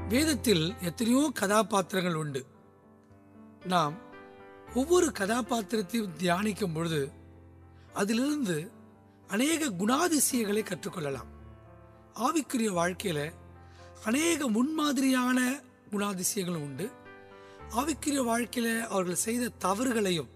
வேதத்தில் எத்தனையோ கதாபாத்திரங்கள் உண்டு நாம் ஒவ்வொரு கதாபாத்திரத்தையும் தியானிக்கும் பொழுது அதிலிருந்து அநேக குணாதிசயங்களை கற்றுக்கொள்ளலாம் ஆவிக்குரிய வாழ்க்கையில அநேக முன்மாதிரியான குணாதிசயங்களும் உண்டு ஆவிக்குரிய வாழ்க்கையில அவர்கள் செய்த தவறுகளையும்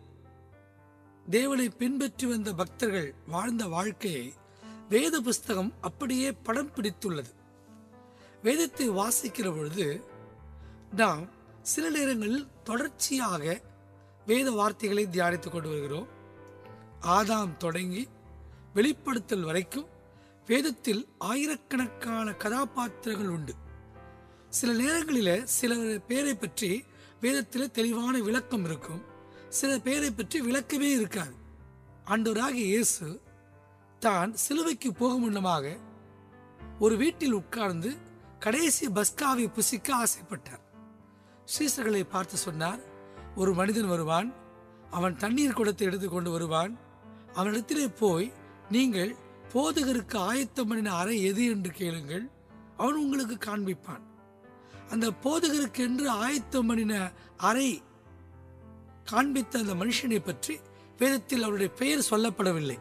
தேவனை பின்பற்றி வந்த பக்தர்கள் வாழ்ந்த வாழ்க்கையை வேத புஸ்தகம் அப்படியே படம் பிடித்துள்ளது வேதத்தை வாசிக்கிற பொழுது நாம் சில நேரங்களில் தொடர்ச்சியாக வேத வார்த்தைகளை தியானித்துக் கொண்டு வருகிறோம் ஆதாம் தொடங்கி வெளிப்படுத்தல் வரைக்கும் வேதத்தில் ஆயிரக்கணக்கான கதாபாத்திரங்கள் உண்டு சில நேரங்களில் சில பேரை பற்றி வேதத்தில் தெளிவான விளக்கம் இருக்கும் சில பேரை பற்றி விளக்கமே இருக்காது ஆண்டவராகிய இயேசு தான் சிலுவைக்கு போகும் முன்னமாக ஒரு வீட்டில் உட்கார்ந்து கடைசி பஸ்காவை புசிக்க ஆசைப்பட்டார் சீசர்களை பார்த்து சொன்னார் ஒரு மனிதன் வருவான் அவன் தண்ணீர் குடத்தை எடுத்துக்கொண்டு வருவான் அவனிடத்திலே போய் நீங்கள் போதகருக்கு ஆயத்தம் பண்ணின அறை எது என்று கேளுங்கள் அவன் உங்களுக்கு காண்பிப்பான் அந்த போதகருக்கு என்று ஆயத்தம் பண்ணின அறை காண்பித்த அந்த மனுஷனை பற்றி வேதத்தில் அவருடைய பெயர் சொல்லப்படவில்லை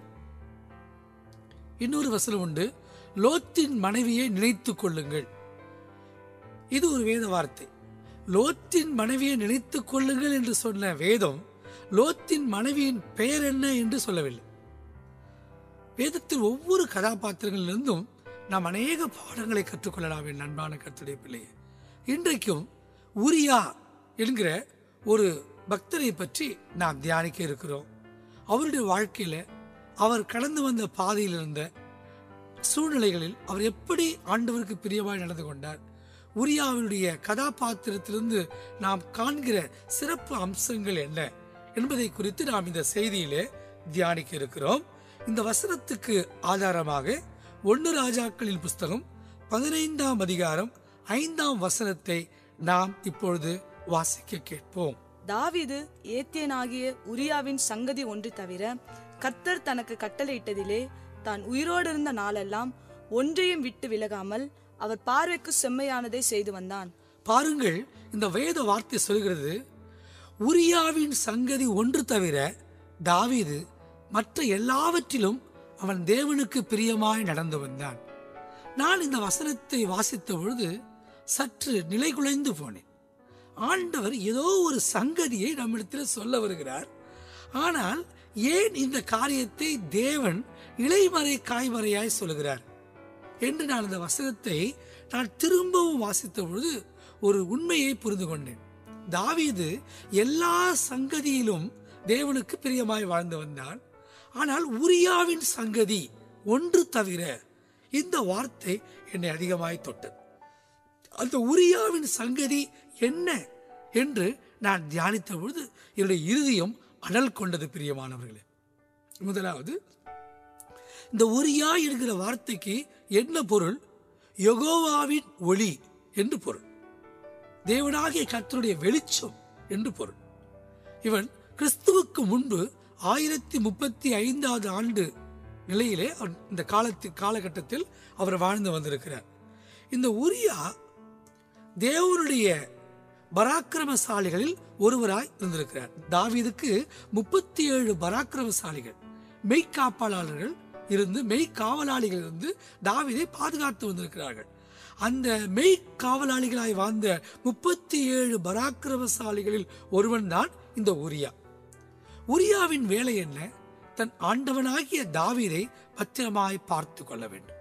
இன்னொரு வசனம் உண்டு லோத்தின் மனைவியை நினைத்துக் கொள்ளுங்கள் இது ஒரு வேத வார்த்தை லோத்தின் மனைவியை நினைத்துக் கொள்ளுங்கள் என்று சொன்ன வேதம் லோத்தின் மனைவியின் பெயர் என்ன என்று சொல்லவில்லை வேதத்தில் ஒவ்வொரு கதாபாத்திரங்களிலிருந்தும் நாம் அநேக பாடங்களை கற்றுக்கொள்ளலாம் என் அன்பான கர்த்தருடைய பிள்ளையே இன்றைக்கும் உரியா என்கிற ஒரு பக்தரை பற்றி நாம் தியானிக்க இருக்கிறோம் அவருடைய வாழ்க்கையில அவர் கடந்து வந்த பாதையில் இருந்த சூழ்நிலைகளில் அவர் எப்படி ஆண்டவருக்கு பிரியமாய் நடந்து கொண்டார் உரியாவினுடைய கதாபாத்திரத்திலிருந்து நாம் காண்கிற சிறப்பு அம்சங்கள் என்ன என்பதை குறித்து நாம் இந்த செய்தியிலே தியானிக்க இருக்கிறோம் இந்த வசனத்துக்கு ஆதாரமாக ஒன்று ராஜாக்களின் புஸ்தகம் பதினைந்தாம் அதிகாரம் ஐந்தாம் வசனத்தை நாம் இப்பொழுது வாசிக்க கேட்போம் தாவீது ஏத்தியனாகிய உரியாவின் சங்கதி ஒன்று தவிர கர்த்தர் தனக்கு கட்டளையிட்டதிலே தான் உயிரோடு இருந்த நாளெல்லாம் ஒன்றையும் விட்டு விலகாமல் அவர் பார்வைக்கு செம்மையானதை செய்து வந்தான் பாருங்கள் இந்த வேத வார்த்தை சொல்கிறது உரியாவின் சங்கதி ஒன்று தவிர தாவீது மற்ற எல்லாவற்றிலும் அவன் தேவனுக்கு பிரியமாய் நடந்து வந்தான் நான் இந்த வசனத்தை வாசித்த பொழுது சற்று நிலைகுலைந்து போனேன் ஆண்டவர் ஏதோ ஒரு சங்கதியை நம்மிடத்தில் சொல்ல வருகிறார் ஆனால் ஏன் இந்த காரியத்தை தேவன் இலைமறை காய்மறையாய் சொல்லுகிறார் என்று நான் இந்த வசனத்தை நான் திரும்பவும் வாசித்த பொழுது ஒரு உண்மையை புரிந்து கொண்டேன் தாவீது எல்லா சங்கதியிலும் தேவனுக்கு பிரியமாய் வாழ்ந்து வந்தான் ஆனால் உரியாவின் சங்கதி ஒன்று தவிர இந்த வார்த்தை என்னை அதிகமாய் தொட்டது அந்த உரியாவின் சங்கதி என்ன என்று நான் தியானித்த பொழுது என்னுடைய இருதயம் அனல் கொண்டது பிரியமானவர்களே முதலாவது இந்த உரியா என்கிற வார்த்தைக்கு என்ன பொருள் யெகோவாவின் ஒளி என்று பொருள் தேவனாகிய கர்த்தருடைய வெளிச்சம் என்று பொருள் இவன் கிறிஸ்துவுக்கு முன்பு ஆயிரத்தி முப்பத்தி ஐந்தாவது ஆண்டு நிலையிலே அவர் இந்த காலத்து காலகட்டத்தில் அவர் வாழ்ந்து வந்திருக்கிறார் இந்த உரியா தேவனுடைய பராக்கிரமசாலிகளில் ஒருவராய் இருந்திருக்கிறார் தாவீதுக்கு முப்பத்தி ஏழு பராக்கிரமசாலிகள் மெய்க்காப்பாளர்கள் இருந்து மெய்க்காவலாளிகள் இருந்து தாவீதை பாதுகாத்து வந்திருக்கிறார்கள் அந்த மெய் காவலாளிகளாய் வாழ்ந்த முப்பத்தி ஏழு பராக்கிரமசாலிகளில் ஒருவன் தான் இந்த உரியா உரியாவின் வேலை என்ன தன் ஆண்டவனாகிய தாவீதை பத்திரமாய் பார்த்து கொள்ள வேண்டும்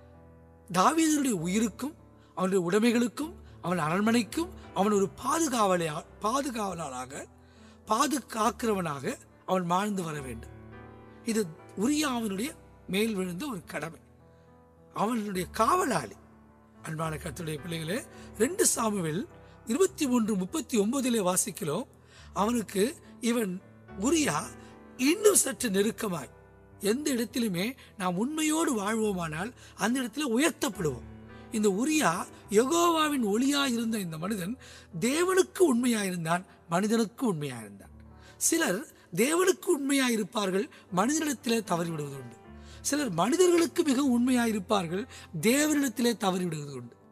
தாவீதனுடைய உயிருக்கும் அவனுடைய உடைமைகளுக்கும் அவன் அரண்மனைக்கும் அவன் ஒரு பாதுகாவலை பாதுகாவலாளாக பாதுகாக்கிறவனாக அவன் வாழ்ந்து வர வேண்டும் இது உரியாவினுடைய மேல் விழுந்த ஒரு கடமை அவனுடைய காவலாளி அன்பான கர்த்தருடைய பிள்ளைகளே ரெண்டு சாமுவில் இருபத்தி மூன்று முப்பத்தி ஒன்பதிலே வாசிக்கிறோம் அவனுக்கு இவன் உரியா இன்னும் சற்று நெருக்கமாய் எந்த இடத்திலுமே நாம் உண்மையோடு வாழ்வோமானால் அந்த இடத்துல உயர்த்தப்படுவோம் இந்த உரியா யெகோவாவின் ஒளியா இருந்த இந்த மனிதன் தேவனுக்கு உண்மையாயிருந்தான் மனிதனுக்கு உண்மையாயிருந்தான் சிலர் தேவனுக்கு உண்மையாயிருப்பார்கள் மனிதனிடத்திலே தவறி விடுவது உண்டு சிலர் மனிதர்களுக்கு மிக உண்மையாயிருப்பார்கள் தேவனிடத்திலே தவறி விடுவது உண்டு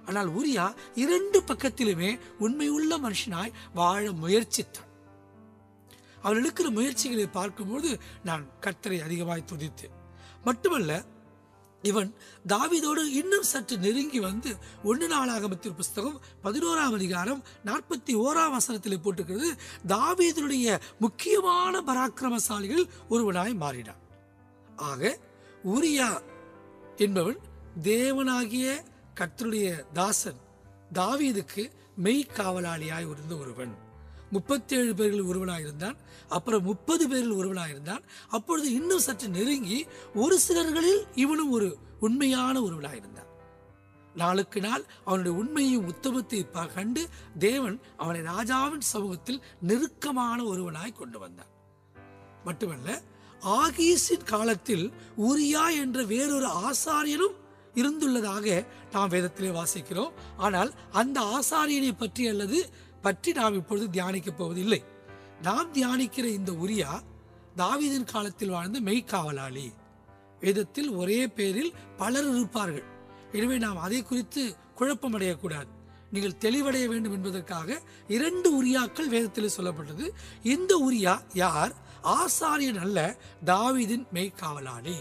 ஆனால் உரியா இரண்டு பக்கத்திலுமே உண்மையுள்ள மனுஷனாய் வாழ முயற்சித்தான் அவன் எடுக்கிற முயற்சிகளை பார்க்கும்போது நான் கர்த்தரை அதிகமாய் துதித்தேன் மட்டுமல்ல இவன் தாவீதோடு இன்னும் சற்று நெருங்கி வந்து ஒன்று நாளாகமத்தின் புஸ்தகம் பதினோராம் அதிகாரம் நாற்பத்தி ஓராம் வசனத்தில் போட்டிருக்கிறது தாவீதனுடைய முக்கியமான பராக்கிரமசாலிகள் ஒருவனாய் மாறினான் ஆக உரியா என்பவன் தேவனாகிய கர்த்தருடைய தாசன் தாவீதுக்கு மெய்க்காவலாளியாய் இருந்த ஒருவன் முப்பத்தேழு பேரில் ஒருவனாக இருந்தான் அப்புறம் முப்பது பேரில் ஒருவனாக இருந்தான் அப்பொழுது இன்னும் சற்று நெருங்கி ஒரு சிலர்களில் இவனும் ஒரு உண்மையான ஒருவனாக இருந்தான் நாளுக்கு நாள் அவனுடைய உண்மையும் உத்தமத்தை ப- கண்டு தேவன் அவனை ராஜாவின் சமூகத்தில் நெருக்கமான ஒருவனாய் கொண்டு வந்தான் மட்டுமல்ல ஆகீஸின் காலத்தில் உரியா என்ற வேறொரு ஆசாரியனும் இருந்துள்ளதாக நாம் வேதத்திலே வாசிக்கிறோம் ஆனால் அந்த ஆசாரியனை பற்றி அல்லது பற்றி நாம் இப்பொழுது தியானிக்கப் போவதில்லை நாம் தியானிக்கிற இந்த உரியா தாவீதின் காலத்தில் வாழ்ந்த மெய்க்காவலாளி வேதத்தில் ஒரே பேரில் பலர் இருப்பார்கள் எனவே நாம் அதை குறித்து குழப்பமடையக்கூடாது நீங்கள் தெளிவடைய வேண்டும் என்பதற்காக இரண்டு உரியாக்கள் வேதத்தில் சொல்லப்பட்டது இந்த உரியா யார் ஆசாரியன் அல்ல தாவீதின் மெய்க்காவலாளி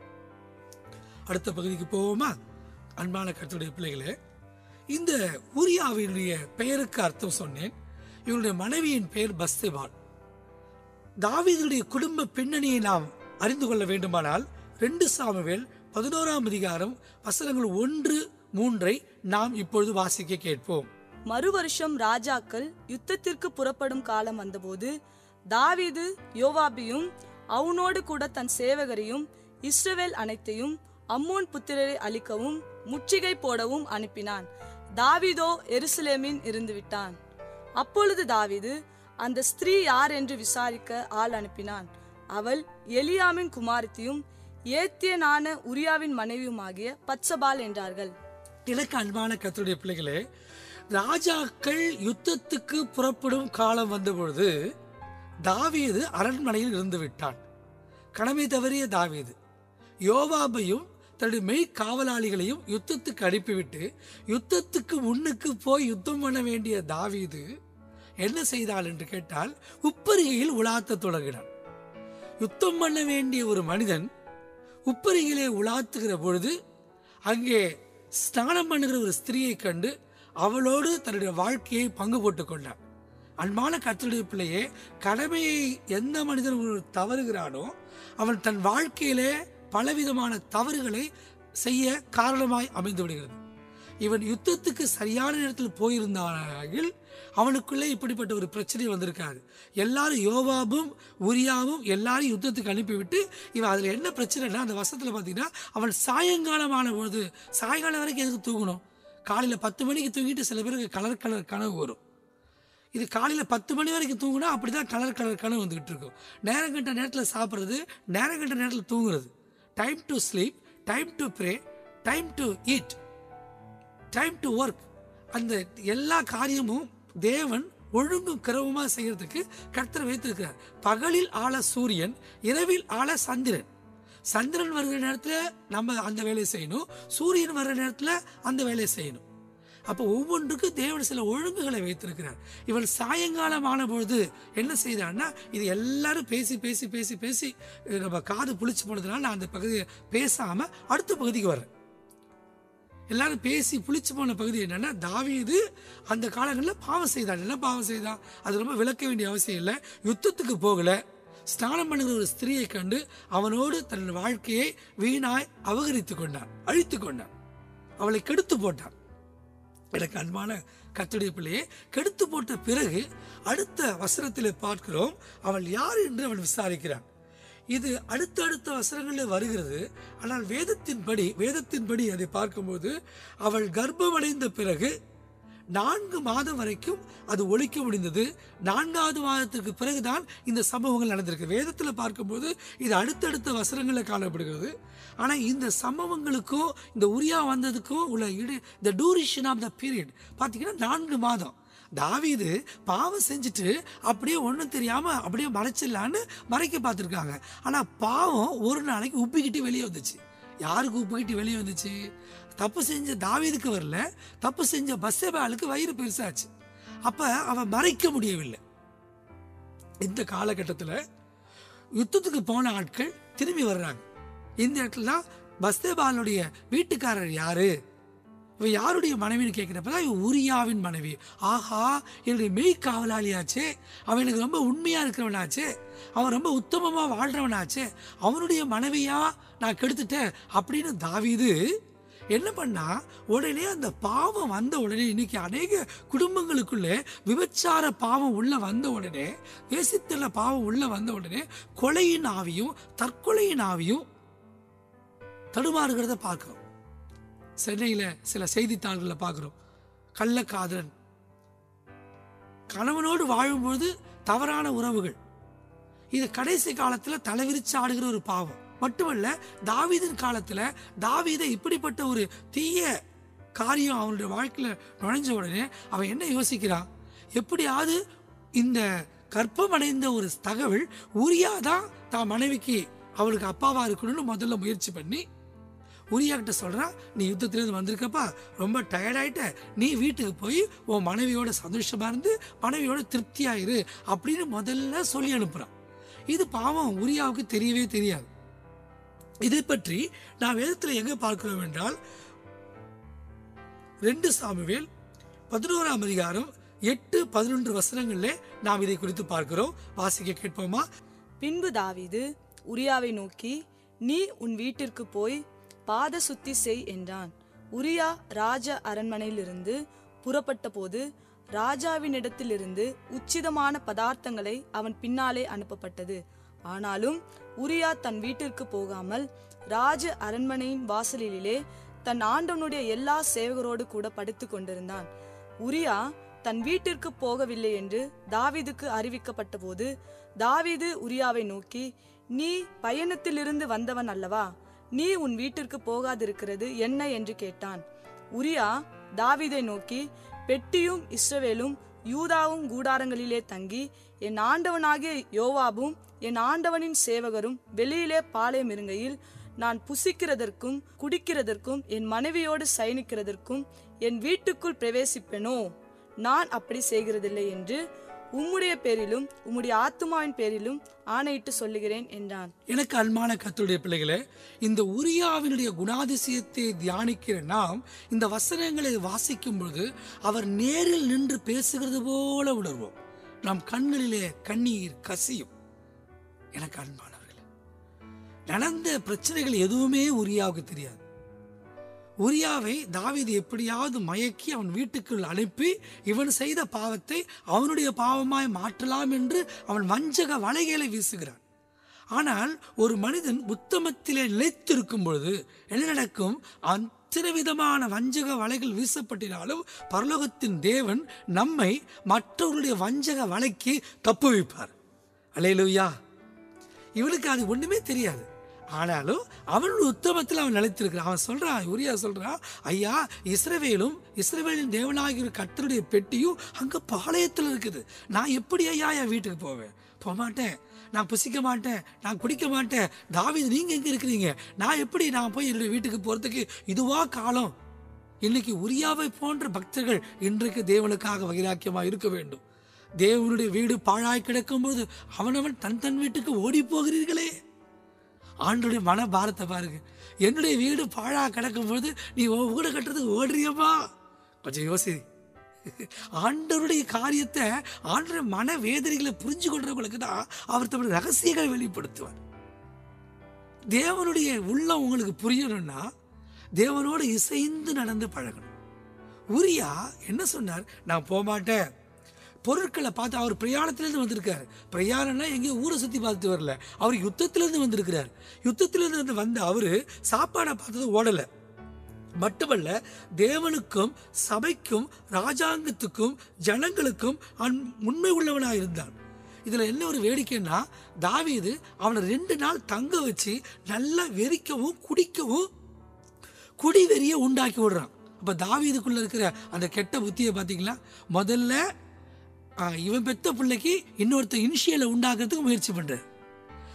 அடுத்த பகுதிக்கு போவோமா அன்பான கருத்துடைய பிள்ளைகளே இந்த உரியாவினுடைய பெயருக்கு அர்த்தம் சொன்னேன் இவருடைய மனைவியின் பெயர் பஸ்தேபால் தாவீதுடைய குடும்ப பின்னணியை நாம் அறிந்து கொள்ள வேண்டுமானால் ரெண்டு சாமுவேல் பதினோராம் அதிகாரம் வசனங்கள் ஒன்று மூன்றை நாம் இப்பொழுது வாசிக்க கேட்போம் மறு வருஷம் ராஜாக்கள் யுத்தத்திற்கு புறப்படும் காலம் வந்தபோது தாவீது யோவாபியும் அவனோடு கூட தன் சேவகரையும் இஸ்ரவேல் அனைத்தையும் அம்மோன் புத்திரரை அழிக்கவும் முற்றுகை போடவும் அனுப்பினான் தாவீதோ எருசலேமில் இருந்து விட்டான் அப்பொழுது தாவீது அந்த ஸ்திரீ யார் என்று விசாரிக்க ஆள் அனுப்பினான் அவள் எலியாமின் குமாரத்தியும் ஏத்தியனான உரியாவின் மனைவியுமாகிய பச்சபால் என்றார்கள் எனக்கு அன்பான கர்த்தருடைய பிள்ளைகளே ராஜாக்கள் யுத்தத்துக்கு புறப்படும் காலம் வந்தபொழுது தாவீது அரண்மனையில் இருந்து விட்டான் கடமை தவறிய தாவீது யோவாபையும் தன்னுடைய மெய் காவலாளிகளையும் யுத்தத்துக்கு அனுப்பிவிட்டு யுத்தத்துக்கு முன்னுக்கு போய் யுத்தம் பண்ண வேண்டிய தாவீது என்ன செய்தாள் என்று கேட்டால் உப்பரிகையில் உலாத்த தொடங்கினான் யுத்தம் பண்ண வேண்டிய ஒரு மனிதன் உப்பரிகையிலே உலாத்துகிற பொழுது அங்கே ஸ்நானம் பண்ணுகிற ஒரு ஸ்திரியை கண்டு அவளோடு தன்னுடைய வாழ்க்கையை பங்கு போட்டுக் கொண்டான் அன்பான கர்த்தருடைய பிள்ளையே கடமையை எந்த மனிதன் ஒரு தவறுகிறானோ அவன் தன் வாழ்க்கையிலே பலவிதமான தவறுகளை செய்ய காரணமாய் அமைந்து விடுகிறது இவன் யுத்தத்துக்கு சரியான நேரத்தில் போயிருந்தார்கள் அவனுக்குள்ளே இப்படிப்பட்ட ஒரு பிரச்சனை வந்திருக்காது எல்லாரும் யோவாபும் உரியாவும் எல்லாரும் யுத்தத்துக்கு அனுப்பிவிட்டு இவன் அதில் என்ன பிரச்சனைனா அந்த வசத்தில் பார்த்தீங்கன்னா அவன் சாயங்காலமான பொழுது சாயங்காலம் வரைக்கும் எதுக்கு தூங்கணும் காலையில் பத்து மணிக்கு தூங்கிட்டு சில பேருக்கு கலர் கலர் கனவு வரும் இது காலையில் பத்து மணி வரைக்கும் தூங்குனா அப்படி தான் கலர் கலர் கனவு வந்துக்கிட்டு இருக்கும் நேரம் கட்ட நேரத்தில் சாப்பிட்றது நேரம் கட்ட நேரத்தில் தூங்குறது time to sleep time to pray time to eat time to work அந்த எல்லா காரியமும் தேவன் ஒழுங்கும் கிரமமாக செய்யறதுக்கு கர்த்தர் வைத்திருக்கிறார் பகலில் ஆள சூரியன் இரவில் ஆள சந்திரன் சந்திரன் வருகிற நேரத்தில் நம்ம அந்த வேலையை செய்யணும் சூரியன் வர்ற நேரத்தில் அந்த வேலையை செய்யணும் அப்போ ஒவ்வொன்றுக்கும் தேவன் சில ஒழுங்குகளை வைத்திருக்கிறார் இவன் சாயங்காலம் ஆன பொழுது என்ன செய்தான்னா இது எல்லாரும் பேசி பேசி பேசி பேசி அஹ், நம்ம காது புளிச்சு போனதுனால நான் அந்த பகுதியை பேசாம அடுத்த பகுதிக்கு வரேன் எல்லாரும் பேசி புளிச்சு போன பகுதி என்னன்னா தாவீது அந்த காலங்களில் பாவம் செய்தான் என்ன பாவம் செய்தான் அது ரொம்ப விளக்க வேண்டிய அவசியம் இல்லை யுத்தத்துக்கு போகல ஸ்நானம் பண்ணுகிற ஒரு ஸ்திரியை கண்டு அவனோடு தன் வாழ்க்கையை வீணாய் அபகரித்து கொண்டான் அழித்து கொண்டான் அவளை கெடுத்து போட்டான் எனக்கு அன்பான கத்துடைய பிள்ளையை கெடுத்து போட்ட பிறகு அடுத்த வசனத்தில் பார்க்கிறோம் அவள் யார் என்று அவன் விசாரிக்கிறான் இது அடுத்தடுத்த வசனங்களில் வருகிறது ஆனால் வேதத்தின்படி வேதத்தின்படி அதை பார்க்கும்போது அவள் கர்ப்பமடைந்த பிறகு நான்கு மாதம் வரைக்கும் அது ஒழிக்க முடிந்தது நான்காவது மாதத்துக்கு பிறகுதான் இந்த சம்பவங்கள் நடந்திருக்கு வேதத்தில் பார்க்கும்போது இது அடுத்தடுத்த வசனங்களில் காணப்படுகிறது ஆனால் இந்த சம்பவங்களுக்கும் இந்த உரியா வந்ததுக்கும் உள்ள இடு the duration of the period பார்த்தீங்கன்னா நான்கு மாதம் தாவீது பாவம் செஞ்சுட்டு அப்படியே ஒன்றும் தெரியாமல் அப்படியே மறைச்சிடலான்னு மறைக்க பார்த்துருக்காங்க ஆனால் பாவம் ஒரு நாளைக்கு உப்பிக்கிட்டு வெளியே வந்துச்சு யாரு கூப்பிட்டு வெளியே வந்துச்சு தப்பு செஞ்ச தாவீதுக்கு வரல தப்பு செஞ்ச பஸ்ஸபாலுக்கு வயிறு பெருசாச்சு அப்ப அவன் மறைக்க முடியவில்லை இந்த காலகட்டத்தில் யுத்தத்துக்கு போன ஆட்கள் திரும்பி வர்றாங்க இந்த இடத்துல தான் பஸ்தேபாலுடைய வீட்டுக்காரர் யாரு இவ யாருடைய மனைவின்னு கேட்குறப்ப தான் இவ உரியாவின் மனைவி ஆஹா என்னுடைய மெய் காவலாளியாச்சே அவன் எனக்கு ரொம்ப உண்மையா இருக்கிறவனாச்சே அவன் ரொம்ப உத்தமமா வாழ்றவனாச்சே அவனுடைய மனைவியா நான் கெடுத்துட்டேன் அப்படின்னு தாவீது என்ன பண்ணா உடனே அந்த பாவம் வந்த உடனே இன்னைக்கு அநேக குடும்பங்களுக்குள்ளே விபச்சார பாவம் உள்ள வந்த உடனே வேசித்தல பாவம் உள்ள வந்த உடனே கொலையின் ஆவியும் தற்கொலையின் ஆவியும் தடுமாறுகிறத பார்க்கிறோம் சென்னையில சில செய்தித்தாள்களில் பார்க்கிறோம் கள்ளக்காதலன் கணவனோடு வாழும்பொழுது தவறான உறவுகள் இது கடைசி காலத்துல தலைவிரிச்சு ஆடுகிற ஒரு பாவம் மட்டுமல்ல தாவீதின் காலத்துல தாவீதை இப்படிப்பட்ட ஒரு தீய காரியம் அவனுடைய வாழ்க்கையில நுழைஞ்ச உடனே அவன் என்ன யோசிக்கிறான் எப்படியாவது இந்த கற்பமடைந்த ஒரு தகவல் உரியா தான் தான் மனைவிக்கு அவளுக்கு அப்பாவா இருக்கணும்னு முதல்ல முயற்சி பண்ணி உரியா கிட்ட சொல்றான் நீ யுத்தத்திலிருந்து வந்திருக்கப்பா ரொம்ப டயர்டாயிட்ட நீ வீட்டுக்கு போய் உன் மனைவியோட சந்தோஷமா இருந்து மனைவியோட திருப்தியா இரு அப்படின்னு முதல்ல சொல்லி அனுப்புறான் இது பாவம் உரியாவுக்கு தெரியவே தெரியாது இதை பற்றி நான் வேதத்தில் எங்க பார்க்கிறோம் என்றால் ரெண்டு சாமுவேல் பதினோராம் அதிகாரம் எட்டு பதினொன்று வசனங்களிலே நாம் இதை குறித்து பார்க்கிறோம் வாசிக்க கேட்போமா பின்பு தாவீது உரியாவை நோக்கி நீ உன் வீட்டிற்கு போய் பாத சுத்தி செய் என்றான் உரியா ராஜ அரண்மனையிலிருந்து புறப்பட்ட போது ராஜாவினிடத்திலிருந்து உச்சிதமான பதார்த்தங்களை அவன் பின்னாலே அனுப்பப்பட்டது ஆனாலும் உரியா தன் வீட்டிற்கு போகாமல் ராஜ அரண்மனையின் வாசலிலே தன் ஆண்டவனுடைய எல்லா சேவகரோடு கூட படுத்துக் கொண்டிருந்தான் உரியா தன் வீட்டிற்கு போகவில்லை என்று தாவீதுக்கு அறிவிக்கப்பட்ட போது தாவீது உரியாவை நோக்கி நீ பயணத்திலிருந்து வந்தவன் அல்லவா நீ உன் வீட்டிற்கு போகாதிருக்கிறது என்ன என்று கேட்டான் உரியா தாவீதை நோக்கி பெட்டியும் இஸ்ரவேலும் யூதாவும் கூடாரங்களிலே தங்கி என் ஆண்டவனாகிய யோவாபும் என் ஆண்டவனின் சேவகரும் வெளியிலே பாளையம் இருங்கையில் நான் புசிக்கிறதற்கும் குடிக்கிறதற்கும் என் மனைவியோடு சயனிக்கிறதற்கும் என் வீட்டுக்குள் பிரவேசிப்பேனோ நான் அப்படி செய்கிறதில்லை என்று உம்முடைய பேரிலும் உம்முடைய ஆத்துமாவின் பேரிலும் ஆணையிட்டு சொல்லுகிறேன் என்றான் எனக்கு அன்பான கத்துடைய பிள்ளைகளே இந்த உரியாவினுடைய குணாதிசயத்தை தியானிக்கிற நாம் இந்த வசனங்களை வாசிக்கும் பொழுது அவர் நேரில் நின்று பேசுகிறது போல உணர்வோம் நம் கண்களிலே கண்ணீர் கசியும் எனக்கு அன்பானவர்களே நடந்த பிரச்சனைகள் எதுவுமே உரியாவுக்கு தெரியாது உரியாவை தாவீது எப்படியாவது மயக்கி அவன் வீட்டுக்குள் அனுப்பி இவன் செய்த பாவத்தை அவனுடைய பாவமாய் மாற்றலாம் என்று அவன் வஞ்சக வலைகளை வீசுகிறான் ஆனால் ஒரு மனிதன் உத்தமத்திலே நிலைத்திருக்கும் பொழுது என்ன நடக்கும் அத்தனை விதமான வஞ்சக வலைகள் வீசப்பட்டினாலும் பரலோகத்தின் தேவன் நம்மை மற்றவர்களுடைய வஞ்சக வலைக்கு தப்பு வைப்பார் அலையலுயா இவனுக்கு அது ஒண்ணுமே தெரியாது ஆனாலும் அவன் உத்தமத்தில் அவன் நிலைத்திருக்கிறான் அவன் சொல்றான் உரியா சொல்றான் ஐயா இஸ்ரவேலும் இஸ்ரவேலின் தேவனாகிய ஒரு கர்த்தருடைய பெட்டியும் அங்க பாளையத்தில் இருக்குது நான் எப்படி ஐயா என் வீட்டுக்கு போவேன் போக மாட்டேன் நான் புசிக்க மாட்டேன் நான் குடிக்க மாட்டேன் தாவீது நீங்க எங்க இருக்கிறீங்க நான் எப்படி நான் போய் என்னுடைய வீட்டுக்கு போறதுக்கு இதுவா காலம் இன்னைக்கு உரியாவை போன்ற பக்தர்கள் இன்றைக்கு தேவனுக்காக வைராக்கியமா இருக்க வேண்டும் தேவனுடைய வீடு பாழாய் கிடக்கும்போது அவனவன் தன் தன் வீட்டுக்கு ஓடி போகிறீர்களே ஆண்டுடைய மன பாரத்தை பாருங்க என்னுடைய வீடு பாழா கிடக்கும்போது நீ உன் வீடு கட்டுறதுக்கு ஓடுறியம்மா கொஞ்சம் யோசி ஆண்டவருடைய காரியத்தை ஆண்டருடைய மன வேதனைகளை புரிஞ்சு கொள்றவங்களுக்கு தான் அவர் தம்முடைய ரகசியங்களை வெளிப்படுத்துவார் தேவனுடைய உள்ளம் உங்களுக்கு புரியணும்னா தேவனோடு இசைந்து நடந்து பழகணும் உரியா என்ன சொன்னார் நான் போக மாட்டேன் பொருட்களை பார்த்து அவர் பிரயாணத்திலேருந்து வந்திருக்காரு பிரயாணம்னா எங்கேயும் ஊரை சுற்றி பார்த்துட்டு வரல அவர் யுத்தத்திலேருந்து வந்திருக்கிறார் யுத்தத்திலேருந்து வந்த அவர் சாப்பாடை பார்த்தது ஓடலை மட்டுமல்ல தேவனுக்கும் சபைக்கும் ராஜாங்கத்துக்கும் ஜனங்களுக்கும் அவன் உண்மை உள்ளவனாக இருந்தான் இதுல என்ன ஒரு வேடிக்கைன்னா தாவீது அவனை ரெண்டு நாள் தங்க வச்சு நல்லா வெறிக்கவும் குடிக்கவும் குடி வெறிய உண்டாக்கி விடுறான் அப்ப தாவீதுக்குள்ள இருக்கிற அந்த கெட்ட புத்தியை பாத்தீங்களா முதல்ல ஆ, இவன் பெத்த பிள்ளைக்கு இன்னொருத்த இனிஷியலை உண்டாக்குறதுக்கு முயற்சி பண்றார்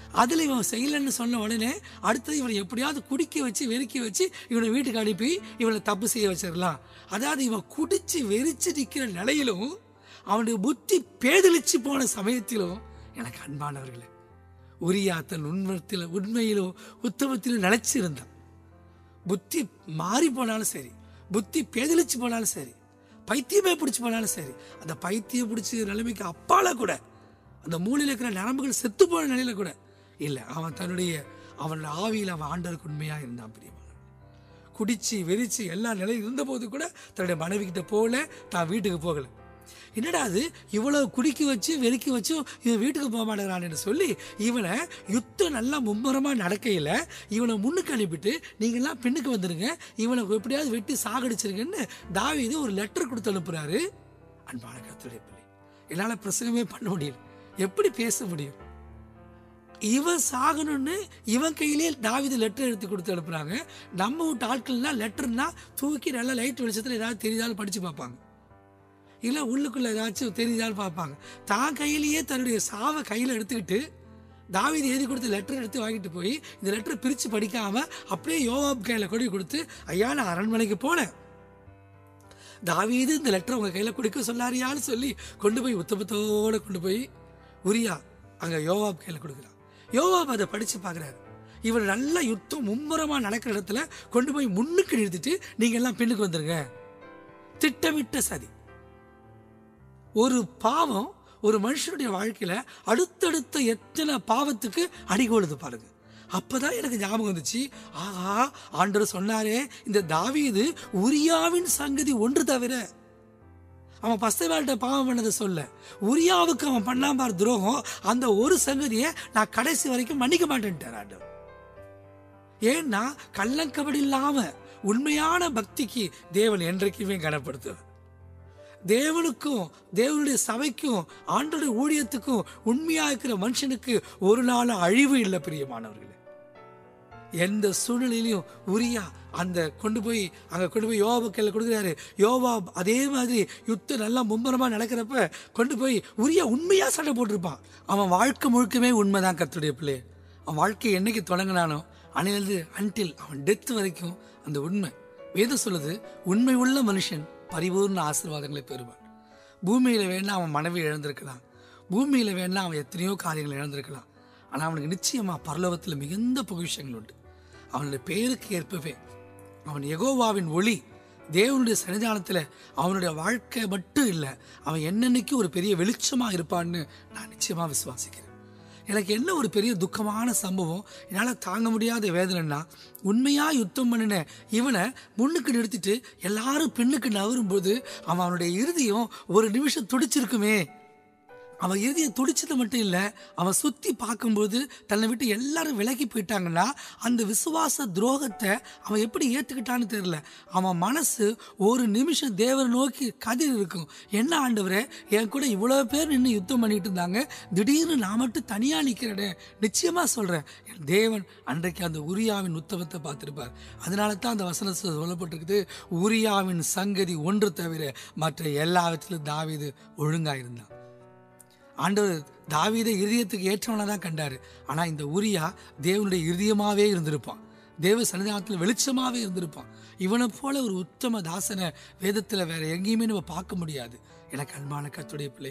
அதில் இவன் செய்யலைன்னு சொன்ன உடனே அடுத்தது இவனை எப்படியாவது குடிக்க வச்சு வெறிக்க வச்சு இவனை வீட்டுக்கு அனுப்பி இவனை தப்பு செய்ய வச்சிடலாம் அதாவது இவன் குடிச்சு வெறிச்சு நிற்கிற நிலையிலும் அவனுடைய புத்தி பேதலிச்சு போன சமயத்திலும் எனக்கு அன்பானவர்களே உரியா தன் உண்மத்தில் உண்மையிலும் உத்தமத்திலும் நிலைச்சிருந்தான் புத்தி மாறி போனாலும் சரி புத்தி பேதலிச்சு போனாலும் சரி பைத்தியமே பிடிச்சி போனாலும் சரி அந்த பைத்தியம் பிடிச்ச நிலைமைக்கு அப்பால கூட அந்த மூலையில் இருக்கிற நரம்புகள் செத்து போன நிலையில கூட இல்லை அவன் தன்னுடைய அவனோட ஆவியில் அவன் ஆண்டவருக்கு உண்மையாக இருந்தான் பிரியமான குடிச்சு வெறிச்சு எல்லா நிலையும் இருந்தபோது கூட தன்னுடைய மனைவி கிட்ட போகல தான் வீட்டுக்கு போகல என்னடா அது இவ்வளவு குடிக்க வச்சு வெறிக்க வச்சும் இவன் வீட்டுக்கு போக மாட்டேங்கிறான்னு சொல்லி இவனை யுத்தம் நல்லா மும்முரமா நடக்கையில் இவனை முன்னுக்கு அனுப்பிட்டு நீங்கள்லாம் பெண்ணுக்கு வந்துருங்க இவனை எப்படியாவது வெட்டி சாகடிச்சிருங்கன்னு தாவீது ஒரு லெட்டர் கொடுத்து அனுப்புறாரு அன்பான கத்துடைய பிள்ளை என்னால் பிரசங்கமே பண்ண முடியல எப்படி பேச முடியும் இவன் சாகணும்னு இவன் கையிலே தாவித லெட்டர் எடுத்து கொடுத்து அனுப்புறாங்க நம்ம வீட்டு ஆட்கள்னா லெட்டர்னா தூக்கி நல்லா லைட் வெளிச்சத்தில் ஏதாவது தெரியுதாலும் படித்து பார்ப்பாங்க இல்லை உள்ளுக்குள்ள ஏதாச்சும் தெரியுதான்னு பார்ப்பாங்க தான் கையிலேயே தன்னுடைய சாவை கையில் எடுத்துக்கிட்டு தாவீது எழுதி கொடுத்த லெட்டர் எடுத்து வாங்கிட்டு போய் இந்த லெட்டரை பிரித்து படிக்காம அப்படியே யோவாப் கையில் கொடி கொடுத்து ஐயா நான் அரண்மனைக்கு போனேன் தாவீது இந்த லெட்டர் உங்க கையில் கொடுக்க சொல்லாரியான்னு சொல்லி கொண்டு போய் உத்தமத்தோட கொண்டு போய் உரியா அங்கே யோவாப் கையில் கொடுக்குறான் யோவாப் அதை படித்து பார்க்குறாரு இவர் நல்ல யுத்தம் மும்முரமாக நடக்கிற இடத்துல கொண்டு போய் முன்னுக்கு நிறுத்திட்டு நீங்கள் எல்லாம் பெண்ணுக்கு வந்துருங்க திட்டமிட்ட சதி ஒரு பாவம் ஒரு மனுஷனுடைய வாழ்க்கையில அடுத்தடுத்த எத்தனை பாவத்துக்கு அடிகோலுது பாருங்க அப்பதான் எனக்கு ஞாபகம் வந்துச்சு ஆஹா ஆண்டவர் சொன்னாரே இந்த தாவீது உரியாவின் சங்கதி ஒன்று தவிர அவன் பஸ்தவாள்கிட்ட பாவம் பண்ணதை சொல்ல உரியாவுக்கு அவன் பண்ணாம பார் துரோகம் அந்த ஒரு சங்கதியை நான் கடைசி வரைக்கும் மன்னிக்க மாட்டேன்ட்டார் ஆண்டவர் ஏன்னா கள்ளங்கபடி இல்லாம உண்மையான பக்திக்கு தேவன் என்றைக்குமே கனப்படுத்துவார் தேவனுக்கும் தேவனுடைய சபைக்கும் ஆண்டோடைய ஊழியத்துக்கும் உண்மையா இருக்கிற மனுஷனுக்கு ஒரு நாள் அழிவு இல்லை பிரியமானவர்களே எந்த சூழ்நிலையிலையும் உரியா அந்த கொண்டு போய் அங்க கொண்டு போய் யோபா கையில் கொடுக்குறாரு யோவா அதே மாதிரி யுத்தம் நல்லா மும்முரமா நடக்கிறப்ப கொண்டு போய் உரியா உண்மையா சண்டை போட்டிருப்பான் அவன் வாழ்க்கை முழுக்கமே உண்மைதான் கத்துடைய பிள்ளை அவன் வாழ்க்கை என்னைக்கு தொடங்கினானோ அணிலிருந்து அன்டில் அவன் டெத் வரைக்கும் அந்த உண்மை வேதம் சொல்லுது உண்மை உள்ள மனுஷன் பரிபூர்ண ஆசீர்வாதங்களை பெறுவான் பூமியில வேணா அவன் மனைவி இழந்திருக்கலாம் பூமியில வேணா அவன் எத்தனையோ காரியங்களை இழந்திருக்கலாம் ஆனா அவனுக்கு நிச்சயமா பரலோகத்தில் மிகுந்த பொக்கிஷங்கள் உண்டு அவனுடைய பெயருக்கு ஏற்பவே அவன் யெகோவாவின் ஒளி தேவனுடைய சன்னிதானத்தில் அவனுடைய வாழ்க்கை மட்டும் இல்லை அவன் என்னன்னைக்கு ஒரு பெரிய வெளிச்சமாக இருப்பான்னு நான் நிச்சயமா விசுவாசிக்கிறேன் எனக்கு என்ன ஒரு பெரிய துக்கமான சம்பவம் என்னால் தாங்க முடியாத வேதனைன்னா உண்மையா யுத்தம் பண்ணின இவனை முன்னுக்கு நிறுத்திட்டு எல்லாரும் பெண்ணுக்கு நவரும்போது அவன் அவனுடைய இறுதியும் ஒரு நிமிஷம் துடிச்சிருக்குமே அவன் இறுதியை துடிச்சது மட்டும் இல்லை அவன் சுற்றி பார்க்கும்போது தன்னை விட்டு எல்லாரும் விலகி போயிட்டாங்கன்னா அந்த விசுவாச துரோகத்தை அவன் எப்படி ஏற்றுக்கிட்டான்னு தெரியல அவன் மனசு ஒரு நிமிஷம் தேவரை நோக்கி கதிர் இருக்கும் என்ன ஆண்டவரே என் கூட இவ்வளோ பேர் நின்று யுத்தம் பண்ணிட்டு இருந்தாங்க திடீர்னு நான் மட்டும் தனியாக நிற்கிறேனே நிச்சயமாக சொல்கிறேன் என் தேவன் அன்றைக்கு அந்த உரியாவின் உத்தமத்தை பார்த்துருப்பார் அதனால தான் அந்த வசனத்தில் சொல்லப்பட்டிருக்குது உரியாவின் சங்கதி ஒன்று தவிர மற்ற எல்லாவற்றிலும் தாவீது ஒழுங்காக இருந்தான் ஆண்டவர் தாவீதை இருதயத்துக்கு ஏற்றவனை தான் கண்டாரு ஆனா இந்த உரியா தேவனுடைய இருதயமாவே இருந்திருப்பான் தேவ சன்னிதானத்தில் வெளிச்சமாவே இருந்திருப்பான் இவனை போல ஒரு உத்தம தாசனை வேதத்துல வேற எங்கேயுமே நம்ம பார்க்க முடியாது எனக்கு அன்பான கத்துடைய பிள்ளை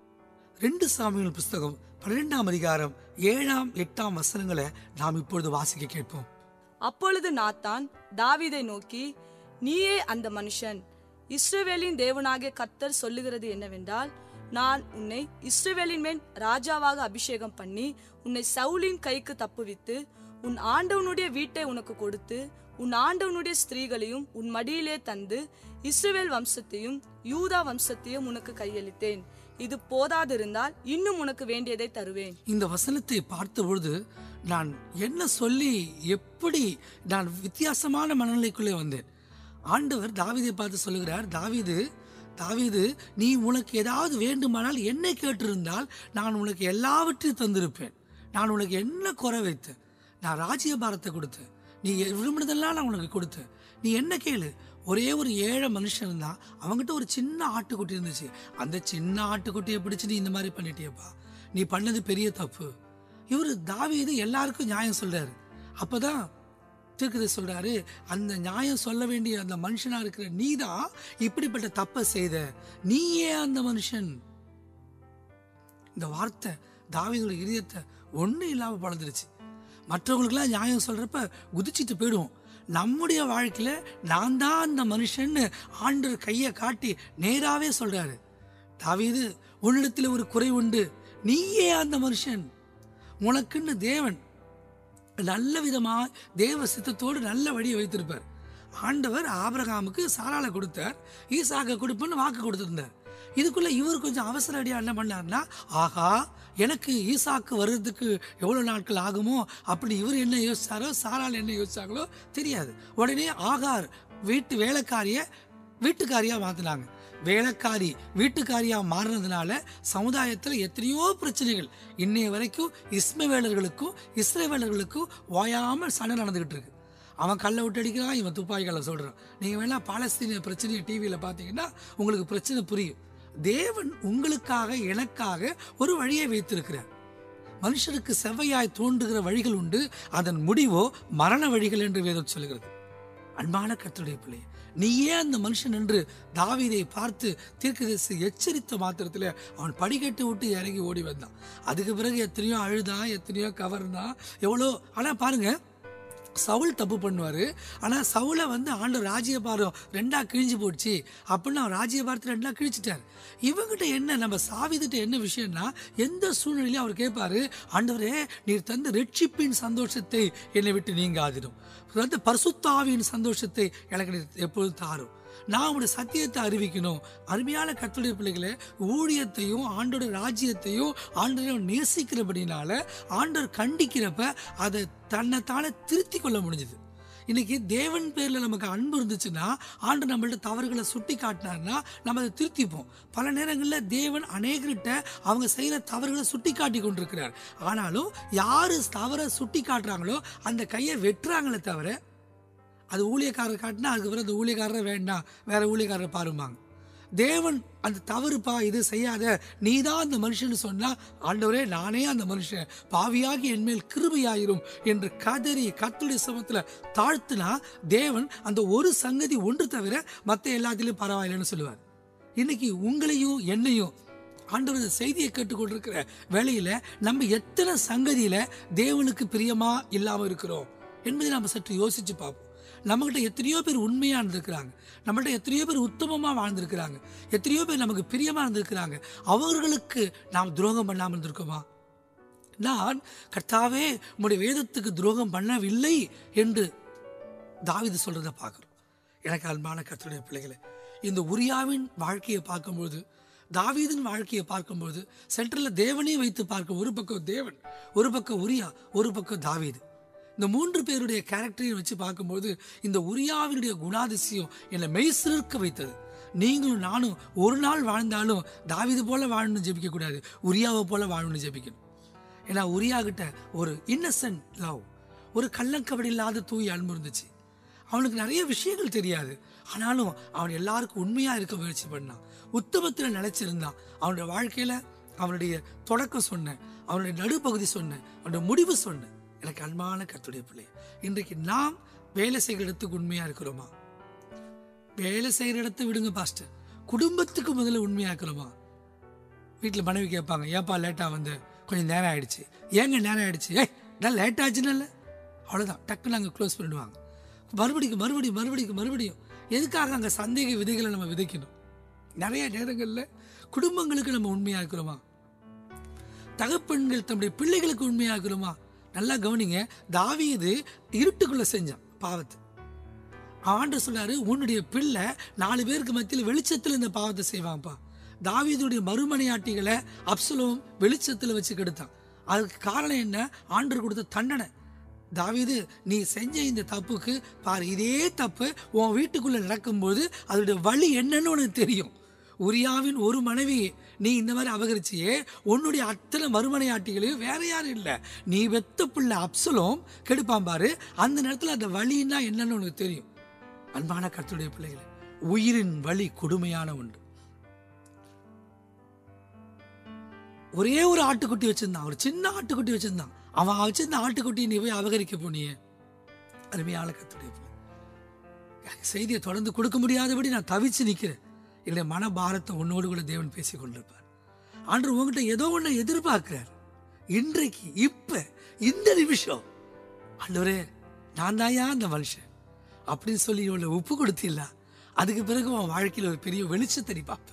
ரெண்டு சாமிகள் புஸ்தகம் பன்னிரெண்டாம் அதிகாரம் ஏழாம் எட்டாம் வசனங்களை நாம் இப்பொழுது வாசிக்க கேட்போம் அப்பொழுது நாத்தான் தாவீதை நோக்கி நீயே அந்த மனுஷன் இஸ்ரவேலின் தேவனாகிய கர்த்தர் சொல்லுகிறது என்னவென்றால் நான் உன்னை இஸ்ரவேலின் மேல் ராஜாவாக அபிஷேகம் பண்ணி உன்னை சவுலின் கைக்கு தப்புவித்து உன் ஆண்டவனுடைய வீட்டை உனக்கு கொடுத்து உன் ஆண்டவனுடைய ஸ்திரீகளையும் உன் மடியிலே தந்து இஸ்ரவேல் வம்சத்தையும் யூதா வம்சத்தையும் உனக்கு கையளித்தேன் இது போதாதிருந்தால் இன்னும் உனக்கு வேண்டியதை தருவேன் இந்த வசனத்தை பார்த்த பொழுது நான் என்ன சொல்லி எப்படி நான் வித்தியாசமான மனநிலைக்குள்ளே வந்தேன் ஆண்டவர் தாவீதை பார்த்து சொல்லுகிறார் தாவீது தாவீது நீ உனக்கு ஏதாவது வேண்டுமானால் என்னை கேட்டிருந்தால் நான் உனக்கு எல்லாவற்றையும் தந்திருப்பேன் நான் உனக்கு என்ன குறை வைத்தேன் நான் ராஜ்யபாரத்தை கொடுத்தேன் நீ விரும்பினதெல்லாம் நான் உனக்கு கொடுத்தேன் நீ என்ன கேளு ஒரே ஒரு ஏழை மனுஷன் இருந்தான் அவங்ககிட்ட ஒரு சின்ன ஆட்டுக்குட்டி இருந்துச்சு அந்த சின்ன ஆட்டுக்குட்டியை பிடிச்சு நீ இந்த மாதிரி பண்ணிட்டியப்பா நீ பண்ணது பெரிய தப்பு இவர் தாவீது எல்லாருக்கும் நியாயம் சொல்றாரு அப்பதான் தீர்க்கதை சொல்றாரு அந்த நியாயம் சொல்ல வேண்டிய அந்த மனுஷனா இருக்கிற நீதான் இப்படிப்பட்ட தப்பை செய்த நீயே அந்த மனுஷன் இந்த வார்த்தை தாவீதோட இதயத்தை ஒன்றும் இல்லாமல் பழந்துருச்சு மற்றவங்களுக்கெல்லாம் நியாயம் சொல்றப்ப குதிச்சிட்டு போயிடுவோம் நம்முடைய வாழ்க்கையில நான் தான் அந்த மனுஷன்னு ஆண்டவர் கையை காட்டி நேராவே சொல்றாரு தாவீது உன்னிடத்தில் ஒரு குறை உண்டு நீயே அந்த மனுஷன் உனக்குன்னு தேவன் நல்ல விதமா தேவ சித்தத்தோடு நல்ல வழியை வைத்திருப்பார் ஆண்டவர் ஆபிரகாமுக்கு சாராளை கொடுத்தார் ஈசாக்க கொடுப்பேன்னு வாக்கு கொடுத்திருந்தார் இதுக்குள்ள இவர் கொஞ்சம் அவசர அடியா என்ன பண்ணார்னா ஆஹா எனக்கு ஈசாக்கு வர்றதுக்கு எவ்வளோ நாட்கள் ஆகுமோ அப்படி இவர் என்ன யோசிச்சாரோ சாராள் என்ன யோசிச்சாங்களோ தெரியாது உடனே ஆகார் வீட்டு வேலைக்காரிய வீட்டுக்காரியா மாத்தினாங்க வேலைக்காரி வீட்டுக்காரியா மாறினதுனால சமுதாயத்தில் எத்தனையோ பிரச்சனைகள் இன்னைய வரைக்கும் இஸ்மவேலர்களுக்கும் இஸ்ரேவேலர்களுக்கும் ஓயாமல் சண்டை நடந்துகிட்டு இருக்கு அவன் கல்லை விட்டு அடிக்கிறான் இவன் துப்பாக்கிகளை சொல்றான் நீங்க வேணா பாலஸ்தீன பிரச்சனையை டிவியில பார்த்தீங்கன்னா உங்களுக்கு பிரச்சனை புரியும் தேவன் உங்களுக்காக எனக்காக ஒரு வழியை வைத்திருக்கிறார் மனுஷருக்கு செவ்வையாய் தோன்றுகிற வழிகள் உண்டு அதன் முடிவோ மரண வழிகள் என்று வேதம் சொல்கிறது அன்பான கர்த்தருடைய பிள்ளை நீயே அந்த மனுஷன் என்று தாவீதை பார்த்து தீர்க்கதரிசி எச்சரித்த மாத்திரத்தில் அவன் படிக்கட்டு விட்டு இறங்கி ஓடி வந்தான் அதுக்கு பிறகு எத்தனையோ அழுதான் எத்தனையோ கவர்னா எவ்வளோ ஆனால் பாருங்க சவுல் தப்பு பண்ணுவார் ஆனால் சவுலை வந்து ஆண்டு ராஜ்யபாரம் ரெண்டா கிழிஞ்சு போச்சு அப்படின்னு அவன் ராஜ்யபாரத்தை ரெண்டா கிழிச்சிட்டார் இவங்கிட்ட என்ன நம்ம சாவிதிட்ட என்ன விஷயம்னா எந்த சூழ்நிலையும் அவர் கேட்பாரு ஆண்டவரே நீர் தந்த ரட்சிப்பின் சந்தோஷத்தை என்னை விட்டு நீங்காதிடும் அந்த பரிசுத்தாவின் சந்தோஷத்தை எனக்கு நீர் எப்பொழுதும் தாரும் நான் உங்களுடைய சத்தியத்தை அறிவிக்கணும் அருமையான கத்துடைய பிள்ளைகளை ஊழியத்தையும் ஆண்டோட ராஜ்யத்தையும் ஆண்டோட நேசிக்கிறபடினால ஆண்டவர் கண்டிக்கிறப்ப அதை தன்னைத்தானே திருத்தி கொள்ள முடிஞ்சது இன்னைக்கு தேவன் பேர்ல நமக்கு அன்பு இருந்துச்சுன்னா ஆண்டு நம்மள்ட்ட தவறுகளை சுட்டி காட்டினார்னா நம்ம அதை திருத்திப்போம் பல நேரங்களில் தேவன் அநேகர்கிட்ட அவங்க செய்யற தவறுகளை சுட்டி காட்டி கொண்டிருக்கிறார் ஆனாலும் யாரு தவறை சுட்டி காட்டுறாங்களோ அந்த கையை வெட்டுறாங்களே தவிர அது ஊழியக்காரர் காட்டினா அதுக்கு பிறகு அந்த ஊழியக்காரரை வேண்டாம் வேற ஊழியக்காரரை பாருமாங்க தேவன் அந்த தவறுப்பா இது செய்யாத நீதான் அந்த மனுஷன் சொன்னா ஆண்டவரே நானே அந்த மனுஷன் பாவியாகி என்மேல் கிருபையாயிரும் என்று கதறி கத்துடைய சமத்துல தாழ்த்தினா தேவன் அந்த ஒரு சங்கதி ஒன்று தவிர மற்ற எல்லாத்திலையும் பரவாயில்லைன்னு சொல்லுவார் இன்னைக்கு உங்களையும் என்னையும் ஆண்டவர் இந்த செய்தியை கேட்டுக்கொண்டிருக்கிற வேளையில நம்ம எத்தனை சங்கதியில தேவனுக்கு பிரியமா இல்லாம இருக்கிறோம் என்பதை நம்ம சற்று யோசிச்சு பார்ப்போம் நம்மகிட்ட எத்தனையோ பேர் உண்மையா இருந்திருக்கிறாங்க நம்மகிட்ட எத்தனையோ பேர் உத்தமமா வாழ்ந்திருக்கிறாங்க எத்தனையோ பேர் நமக்கு பிரியமா இருந்திருக்கிறாங்க அவர்களுக்கு நாம் துரோகம் பண்ணாமல் இருந்திருக்கோமா நான் கர்த்தாவே உம்முடைய வேதத்துக்கு துரோகம் பண்ணவில்லை என்று தாவீது சொல்றத பார்க்கிறோம் எனக்கு அன்பான கர்த்தருடைய பிள்ளைகளே இந்த உரியாவின் வாழ்க்கையை பார்க்கும்போது தாவீதின் வாழ்க்கையை பார்க்கும்போது சென்டரில் தேவனையும் வைத்து பார்க்க ஒரு பக்கம் தேவன் ஒரு பக்கம் உரியா ஒரு பக்கம் தாவீது இந்த மூன்று பேருடைய கேரக்டரையும் வச்சு பார்க்கும்போது இந்த உரியாவினுடைய குணாதிசயம் என்னை மெய்சிலிருக்க வைத்தது நீங்களும் நானும் ஒரு நாள் வாழ்ந்தாலும் தாவீது போல வாழணும்னு ஜெபிக்க கூடாது உரியாவை போல வாழணும்னு ஜெபிக்கணும் ஏன்னா உரியா கிட்ட ஒரு இன்னசென்ட் லவ் ஒரு கள்ளக்கபடி இல்லாத தூய் அன்பு இருந்துச்சு அவனுக்கு நிறைய விஷயங்கள் தெரியாது ஆனாலும் அவன் எல்லாருக்கும் உண்மையா இருக்க முயற்சி பண்ணான் உத்தமத்துல நிலைச்சிருந்தான் அவனுடைய வாழ்க்கையில அவனுடைய தொடக்கம் சொன்னேன் அவனுடைய நடுப்பகுதி சொன்னேன் அவனுடைய முடிவு சொன்னேன் எனக்கு அன்பான கத்துடைய பிள்ளை இன்றைக்கு நாம் வேலை செய்கிற இடத்துக்கு உண்மையா இருக்கிறோமா வேலை செய்கிற இடத்த விடுங்க பாஸ்டர் குடும்பத்துக்கு முதல்ல உண்மையா இருக்கிறோமா வீட்டில் மனைவி கேட்பாங்க ஏப்பா லேட்டாக வந்து கொஞ்சம் நேரம் ஆயிடுச்சு ஏங்க நேரம் ஆயிடுச்சு ஏய் நான் லேட் ஆச்சுன்னு அவ்வளோதான் டக்குன்னு அங்கே க்ளோஸ் பண்ணிடுவாங்க மறுபடியும் மறுபடியும் மறுபடியும் மறுபடியும் எதுக்காக அங்கே சந்தேக விதைகளை நம்ம விதைக்கணும் நிறைய நேரங்களில் குடும்பங்களுக்கு நம்ம உண்மையாக இருக்கிறோமா தகப்பெண்கள் தம்முடைய பிள்ளைகளுக்கு உண்மையாக இருக்கிறோமா நல்லா கவனிங்க தாவீது இருட்டுக்குள்ள செஞ்சான் பாவத்தை ஆண்டு சொல்றாரு உன்னுடைய பிள்ளை நாலு பேருக்கு மத்தியில் வெளிச்சத்தில் இந்த பாவத்தை செய்வான்ப்பா தாவீதுடைய மறுமனையாட்டிகளை அப்சலோம் வெளிச்சத்தில் வச்சு கெடுத்தான் அதுக்கு காரணம் என்ன ஆண்டர் கொடுத்த தண்டனை தாவீது நீ செஞ்ச இந்த தப்புக்கு பாரு இதே தப்பு உன் வீட்டுக்குள்ள நடக்கும்போது அதோடைய வழி என்னன்னு உனக்கு தெரியும் உரியாவின் ஒரு மனைவி நீ இந்த மாதிரி அபகரிச்சியே உன்னுடைய அத்தனை மறுமனையாட்டிகளையும் வேற யாரும் இல்லை நீ வெத்த பிள்ளை அப்சலோம் கெடுப்பான் பாரு அந்த நேரத்தில் அந்த வழின்னா என்னன்னு உனக்கு தெரியும் அன்பான கர்த்தருடைய பிள்ளைகளே உயிரின் வழி கொடுமையான ஒன்று ஒரே ஒரு ஆட்டுக்குட்டி வச்சிருந்தான் ஒரு சின்ன ஆட்டுக்குட்டி வச்சிருந்தான் அவன் வச்சிருந்த ஆட்டுக்குட்டியை நீ போய் அபகரிக்க போனியே அருமையான கத்துடைய எனக்கு செய்தியை தொடர்ந்து கொடுக்க முடியாதபடி நான் தவிச்சு நிற்கிறேன் இல்லை மனபாரத்தை உன்னோடு கூட தேவன் பேசி கொண்டிருப்பார் ஆண்டு உங்ககிட்ட ஏதோ ஒன்று எதிர்பார்க்கிறார் இன்றைக்கு இப்ப இந்த நிமிஷம் ஆண்டவரே நான் தாயா அந்த மனுஷன் அப்படின்னு சொல்லி இவளை ஒப்பு கொடுத்தில்ல அதுக்கு பிறகு உன் வாழ்க்கையில் ஒரு பெரிய வெளிச்சத்தை நீ பார்ப்ப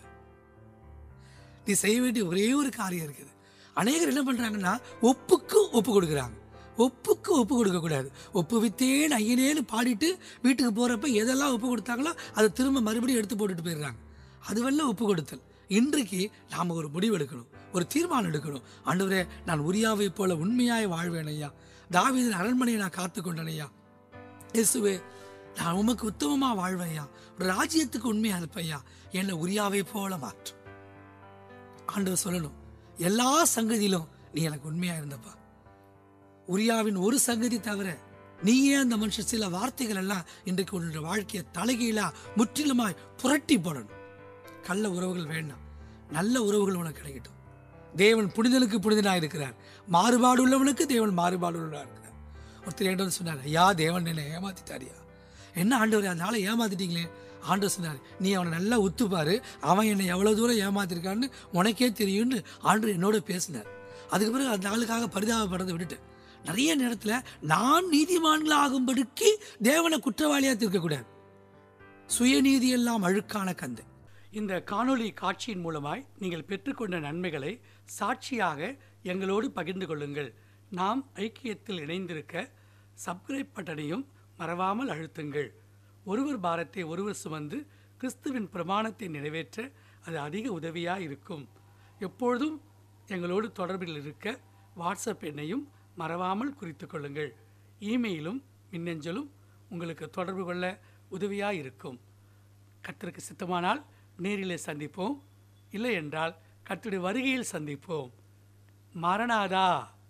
நீ செய்ய வேண்டிய ஒரே ஒரு காரியம் இருக்குது அநேகர் என்ன பண்றாங்கன்னா ஒப்புக்கு ஒப்பு கொடுக்குறாங்க ஒப்புக்கு ஒப்பு கொடுக்க கூடாது ஒப்பு வித்தேன் ஐயனேன்னு பாடிட்டு வீட்டுக்கு போறப்ப எதெல்லாம் ஒப்பு கொடுத்தாங்களோ அதை திரும்ப மறுபடியும் எடுத்து போட்டுட்டு போயிடுறாங்க அதுவெல்லாம் ஒப்பு கொடுத்தல் இன்றைக்கு நாம ஒரு முடிவு எடுக்கணும் ஒரு தீர்மானம் எடுக்கணும் ஆண்டவரே நான் உரியாவை போல உண்மையாய் வாழ்வேன் ஐயா தாவீதின் அரண்மனையை நான் காத்துக்கொண்டேன் ஐயா இயேசுவே நான் உமக்கு உத்தமமா வாழ்வேன் ஐயா ஒரு ராஜ்யத்துக்கு உண்மையா இருப்பேன் ஐயா என்னை உரியாவை போல மாற்றும் ஆண்டவர் சொல்லணும் எல்லா சங்கதியிலும் நீ எனக்கு உண்மையா இருந்தப்பா உரியாவின் ஒரு சங்கதி தவிர நீயே அந்த மனுஷன் சில வார்த்தைகள் எல்லாம் இன்றைக்கு உன்னுடைய வாழ்க்கையை தலைகீழா முற்றிலுமாய் புரட்டி போடணும் கள்ள உறவுகள் வேண்டாம் நல்ல உறவுகள் உனக்கு கிடைக்கட்டும் தேவன் புனிதனுக்கு புனிதனாக இருக்கிறார் மாறுபாடு உள்ளவனுக்கு தேவன் மாறுபாடு உள்ளவனாக இருக்கிறார் ஒருத்தர் என்கிட்ட வந்து சொன்னார் ஐயா தேவன் என்னை ஏமாத்திட்டாரியா என்ன ஆண்டவர் அதனால ஏமாத்திட்டீங்களே ஆண்டவர் சொன்னார் நீ அவனை நல்லா உத்துப்பாரு அவன் என்னை எவ்வளோ தூரம் ஏமாத்திருக்கான்னு உனக்கே தெரியும்னு ஆண்டவர் என்னோட பேசினார் அதுக்கு பிறகு அந்த ஆளுக்காக பரிதாபப்படுறதை விட்டுட்டேன் நிறைய நேரத்தில் நான் நீதிமான்களாகும்படிக்கு தேவனை குற்றவாளியாக தீர்க்கக்கூடாது சுயநீதி எல்லாம் அழுக்கான கந்தை இந்த காணொளி காட்சியின் மூலமாய் நீங்கள் பெற்றுக்கொண்ட நன்மைகளை சாட்சியாக எங்களோடு பகிர்ந்து கொள்ளுங்கள் நாம் ஐக்கியத்தில் இணைந்திருக்க சப்ஸ்கிரைப் பட்டனையும் மறவாமல் அழுத்துங்கள் ஒருவர் பாரத்தை ஒருவர் சுமந்து கிறிஸ்துவின் பிரமாணத்தை நிறைவேற்ற அது அதிக உதவியாக இருக்கும் எப்பொழுதும் எங்களோடு தொடர்பில் இருக்க வாட்ஸ்அப் எண்ணையும் மறவாமல் குறித்து கொள்ளுங்கள் இமெயிலும் மின்னஞ்சலும் உங்களுக்கு தொடர்பு கொள்ள உதவியாக இருக்கும் கர்த்தருக்கு சித்தமானால் நேரிலே சந்திப்போம் இல்லை என்றால் கர்த்தருடைய வருகையில் சந்திப்போம் மரணாதா